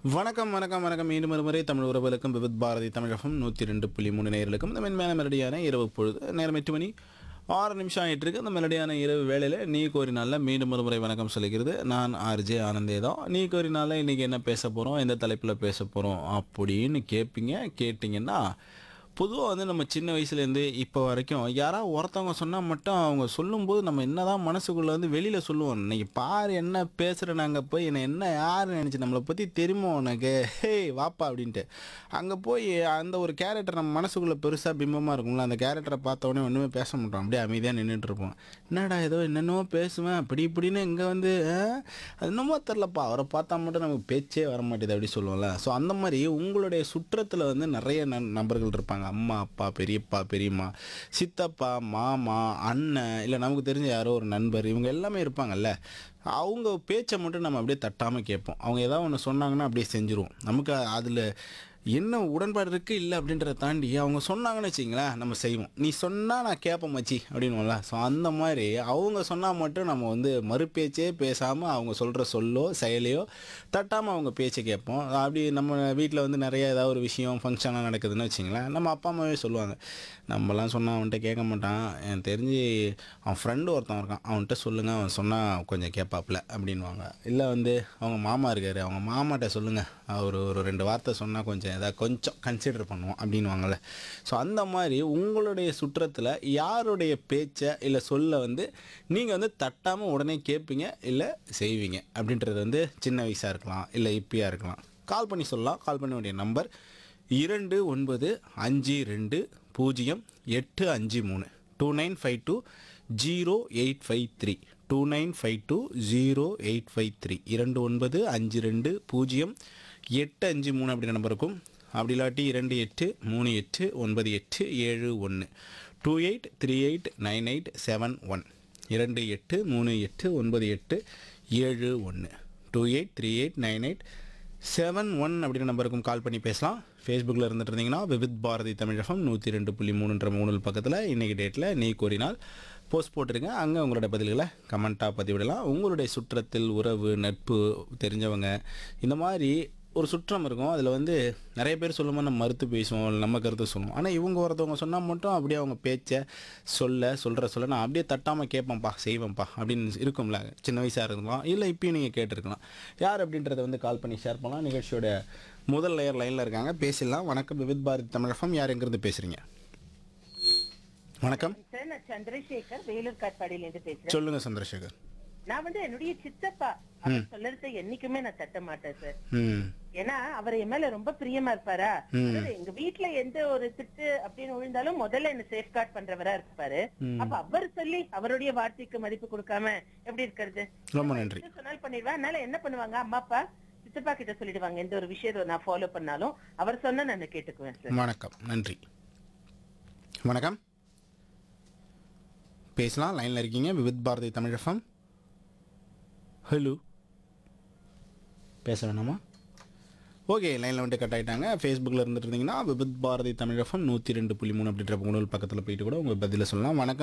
வணக்கம் வணக்கம் வணக்கம் மீண்டும் ஒரு முறை தமிழ் உறவுகளுக்கும் விவித் பாரதி தமிழகம் நூற்றி ரெண்டு புள்ளி மூணு நேயர்களுக்கும் இந்த மென்மையான மெலடியான இரவு பொழுது நேரம் எட்டு மணி ஆறு நிமிஷம் ஆகிட்டு இருக்கு இந்த மெலடியான இரவு வேளையில் நீ கோரினால மீண்டும் ஒரு முறை வணக்கம் சொல்லிக்கிறது நான் ஆர்ஜே ஆனந்தே தான் நீ கோரினால இன்றைக்கி என்ன பேச போகிறோம் எந்த தலைப்பில் பேச போகிறோம் அப்படின்னு கேட்பீங்க கேட்டிங்கன்னா பொதுவாக வந்து நம்ம சின்ன வயசுலேருந்து இப்போ வரைக்கும் யாராவது ஒருத்தவங்க சொன்னால் மட்டும் அவங்க சொல்லும்போது நம்ம என்னதான் மனசுக்குள்ளே வந்து வெளியில் சொல்லுவோம் இன்னைக்கு பாரு என்ன பேசுகிற நாங்கள் போய் என்னை என்ன யார் நினச்சி நம்மளை பற்றி தெரியுமோ உனக்கு ஹே வாப்பா அப்படின்ட்டு அங்கே போய் அந்த ஒரு கேரக்டர் நம்ம மனசுக்குள்ளே பெருசாக பிம்பமாக இருக்கும்ல அந்த கேரக்டரை பார்த்த உடனே ஒன்றுமே பேச மாட்டோம் அப்படியே அமைதியாக நின்றுட்டு இருப்போம் என்னடா ஏதோ என்னென்னமோ பேசுவேன் அப்படி இப்படின்னு இங்கே வந்து ஆ, அது என்னமோ தெரிலப்பா அவரை பார்த்தா மட்டும் நமக்கு பேச்சே வர மாட்டேது அப்படி சொல்லுவோம்ல ஸோ அந்த மாதிரி உங்களுடைய சுற்றத்தில் வந்து நிறைய நண் நபர்கள் இருப்பாங்க அம்மா அப்பா பெரியப்பா பெரியம்மா சித்தப்பா மாமா அண்ணன் இல்லை நமக்கு தெரிஞ்ச யாரோ ஒரு நண்பர் இவங்க எல்லாமே இருப்பாங்கல்ல அவங்க பேச்சை மட்டும் நம்ம அப்படியே தட்டாமல் கேட்போம் அவங்க ஏதாவது ஒன்று சொன்னாங்கன்னா அப்படியே செஞ்சுருவோம் நமக்கு அதில் என்ன உடன்பாடு இருக்குது இல்லை அப்படின்றத தாண்டி அவங்க சொன்னாங்கன்னு வச்சிங்களேன் நம்ம செய்வோம் நீ சொன்னால் நான் கேட்பேன் மச்சி அப்படின்னுவோம்ல ஸோ அந்த மாதிரி அவங்க சொன்னால் மட்டும் நம்ம வந்து மறுபேச்சே பேசாமல் அவங்க சொல்கிற சொல்லோ செயலையோ தட்டாமல் அவங்க பேச்சை கேட்போம் அப்படி நம்ம வீட்டில் வந்து நிறைய ஏதாவது ஒரு விஷயம் ஃபங்க்ஷனாக நடக்குதுன்னு வச்சிங்களேன் நம்ம அப்பா அம்மாவே சொல்லுவாங்க நம்மலாம் சொன்னால் அவன்கிட்ட கேட்க மாட்டான் எனக்கு தெரிஞ்சு அவன் ஃப்ரெண்டு ஒருத்தன் இருக்கான் அவன்கிட்ட சொல்லுங்கள் அவன் சொன்னால் கொஞ்சம் கேட்பாப்புல அப்படின்வாங்க இல்லை வந்து அவங்க மாமா இருக்கார் அவங்க மாமாட்ட சொல்லுங்கள் அவர் ஒரு ரெண்டு வார்த்தை சொன்னால் கொஞ்சம் ஏதாவது கொஞ்சம் கன்சிடர் பண்ணுவோம் அப்படின்வாங்கள்ல ஸோ அந்த மாதிரி உங்களுடைய சுற்றத்தில் யாருடைய பேச்சை இல்லை சொல்ல வந்து நீங்கள் வந்து தட்டாமல் உடனே கேட்பீங்க இல்லை செய்வீங்க அப்படின்றது வந்து சின்ன வயசாக இருக்கலாம் இல்லை இப்பயா இருக்கலாம் கால் பண்ணி சொல்லலாம் கால் பண்ண வேண்டிய நம்பர் இரண்டு ஒன்பது அஞ்சு ரெண்டு பூஜ்ஜியம் எட்டு அஞ்சு மூணு two nine five two zero eight five three two nine five two zero eight five three இரண்டு ஒன்பது அஞ்சு ரெண்டு பூஜ்ஜியம் எட்டு அஞ்சு மூணு அப்படின்ற நம்பர் இருக்கும் அப்படி இல்லாட்டி இரண்டு எட்டு மூணு எட்டு ஒன்பது எட்டு ஏழு ஒன்று two eight three eight nine eight seven one இரண்டு எட்டு மூணு எட்டு ஒன்பது எட்டு ஏழு ஒன்று two eight three eight nine eight seven one அப்படின்ற நம்பருக்கும் கால் பண்ணி பேசலாம் ஃபேஸ்புக்கில் இருந்துட்டு இருந்தீங்கன்னா விவித் பாரதி தமிழகம் நூற்றி ரெண்டு புள்ளி மூணுன்ற மூணு பக்கத்தில் இன்றைக்கி டேட்டில் நீ கோரினால் போஸ்ட் போட்டிருங்க அங்கே உங்களோட பதில்களை கமெண்ட்டாக பதிவிடலாம் உங்களுடைய சுற்றத்தில் உறவு நட்பு தெரிஞ்சவங்க இந்த மாதிரி ஒரு சுற்றம் இருக்கும் அதில் வந்து நிறைய பேர் சொல்லும்போது நம்ம மறுத்து பேசுவோம் இல்லை நம்ம கருத்து சொல்லுவோம் ஆனால் இவங்க ஒருத்தவங்க சொன்னால் மட்டும் அப்படியே அவங்க பேச்சை சொல்ல சொல்கிற சொல்ல நான் அப்படியே தட்டாமல் கேட்பேன்ப்பா செய்வேன்ப்பா அப்படின்னு இருக்கும்ல சின்ன வயசாக இருக்கலாம் இல்லை இப்பயும் நீங்கள் கேட்டிருக்கலாம் யார் அப்படின்றத வந்து கால் பண்ணி ஷேர் பண்ணலாம் நிகழ்ச்சியோட முதல் லேயர் லைனில் இருக்காங்க பேசிடலாம் வணக்கம் விவித் பாரதி தமிழகம் யார் எங்கேருந்து பேசுகிறீங்க வணக்கம் சார் நான் சந்திரசேகர் வேலூர் காட்பாடியில இருந்து பேசுறேன் சொல்லுங்கள் சந்திரசேகர் நான் வந்து என்னுடைய சித்தப்பா அவர் சொல்லறத என்னைக்குமே நான் தட்ட மாட்டேன் சார் ம் ஏன்னா அவர் என் மேல ரொம்ப பிரியமா இருப்பாரா அதாவது எங்க வீட்ல எந்த ஒரு திட்டு அப்படின்னு விழுந்தாலும் முதல்ல என்ன சேஃப்கார்ட் பண்றவரா இருப்பாரு அப்ப அவர் சொல்லி அவருடைய வார்த்தைக்கு மதிப்பு கொடுக்காம எப்படி இருக்கிறது ரொம்ப நன்றி எது சொன்னாலும் பண்ணிடுவேன் அதனால என்ன பண்ணுவாங்க அம்மா அப்பா சித்தப்பா கிட்ட சொல்லிடுவாங்க எந்த ஒரு விஷயத்தை நான் ஃபாலோ பண்ணாலும் அவர் சொன்னா நான் கேட்டுக்குவேன் சார் வணக்கம் நன்றி வணக்கம் பேசலாம் லைனில் இருக்கீங்க விவித் பாரதி தமிழகம் ஹலோ பேச வேணாமா ஓகே லைனில் வந்துட்டு கட் ஆகிட்டாங்க ஃபேஸ்புக்கில் இருந்துட்டு இருந்தீங்கன்னா விவித் பாரதி தமிழகம் நூற்றி ரெண்டு புள்ளி மூணு அப்படின்ற முகநூல் பக்கத்தில் போயிட்டு கூட உங்கள் பதிலை சொல்லலாம் வணக்கம்